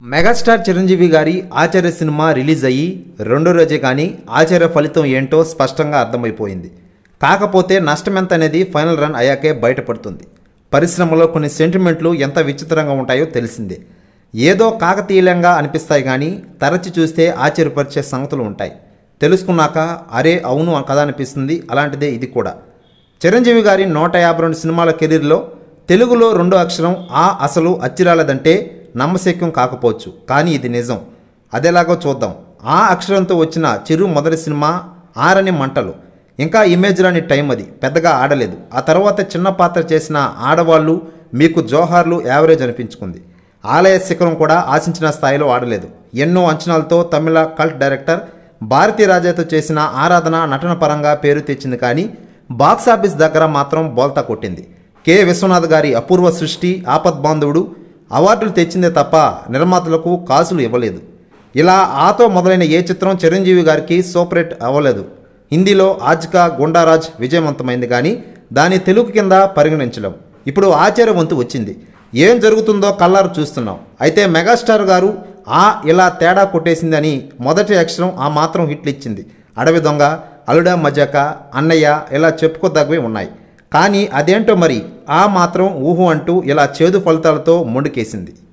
megastar Chiranjeevi గారి ఆచార్య cinema release అయ్యి రెండో రోజే కానీ ఆచార్య ఫలితం ఏంటో స్పష్టంగా అర్థమైపోయింది కాకపోతే నష్టం ఎంత అనేది ఫైనల్ రన్ అయ్యాకే బయటపడుతుంది పరిశ్రమలో కొన్ని సెంటిమెంట్లు ఎంత విచిత్రంగా ఉంటాయో తెలిసిందే ఏదో కాకతీయంగా అనిపిస్తాయి కానీ తరచి చూస్తే ఆశ్చర్యపరిచే సంగతులు ఉంటాయి తెలుసుకున్నాక అరే అవును కదా అనిపిస్తుంది అలాంటిదే ఇది కూడా చిరంజీవి గారి నూట యాభై రెండు సినిమాల కెరీర్లో తెలుగులో రెండో అక్షరం ఆ అసలు అచ్చిరాలదంటే నమ్మశక్యం కాకపోవచ్చు కానీ ఇది నిజం అదేలాగో చూద్దాం ఆ అక్షరంతో వచ్చిన చిరు మొదటి సినిమా ఆరని మంటలు ఇంకా ఇమేజ్ రాని టైం అది పెద్దగా ఆడలేదు ఆ తర్వాత చిన్న పాత్ర చేసిన ఆడవాళ్ళు మీకు జోహార్లు యావరేజ్ అనిపించుకుంది ఆలయ శిఖరం కూడా ఆశించిన స్థాయిలో ఆడలేదు ఎన్నో అంచనాలతో తమిళ కల్ట్ డైరెక్టర్ భారతీ రాజాతో చేసిన ఆరాధన నటన పరంగా పేరు తెచ్చింది కానీ బాక్సాఫీస్ దగ్గర మాత్రం బోల్తా కొట్టింది కె విశ్వనాథ్ గారి అపూర్వ సృష్టి ఆపద్బాంధవుడు అవార్డులు తెచ్చిందే తప్ప నిర్మాతలకు కాసులు ఇవ్వలేదు ఇలా ఆతో మొదలైన ఏ చిత్రం చిరంజీవి గారికి సూపర్ హిట్ అవ్వలేదు హిందీలో ఆజ్కా గుండారాజ్ విజయవంతమైంది కానీ దాని తెలుగు కింద పరిగణించలేం ఇప్పుడు ఆచార్య వంతు వచ్చింది ఏం జరుగుతుందో కల్లారు చూస్తున్నాం అయితే మెగాస్టార్ గారు ఆ ఇలా తేడా కొట్టేసిందని మొదటి అక్షరం ఆ మాత్రం హిట్లు ఇచ్చింది అడవి దొంగ అలుడా మజాక అన్నయ్య ఇలా చెప్పుకోదగ్గవి ఉన్నాయి కానీ అదేంటో మరి ఆ మాత్రం ఊహు అంటూ ఇలా చేదు ఫలితాలతో మొండికేసింది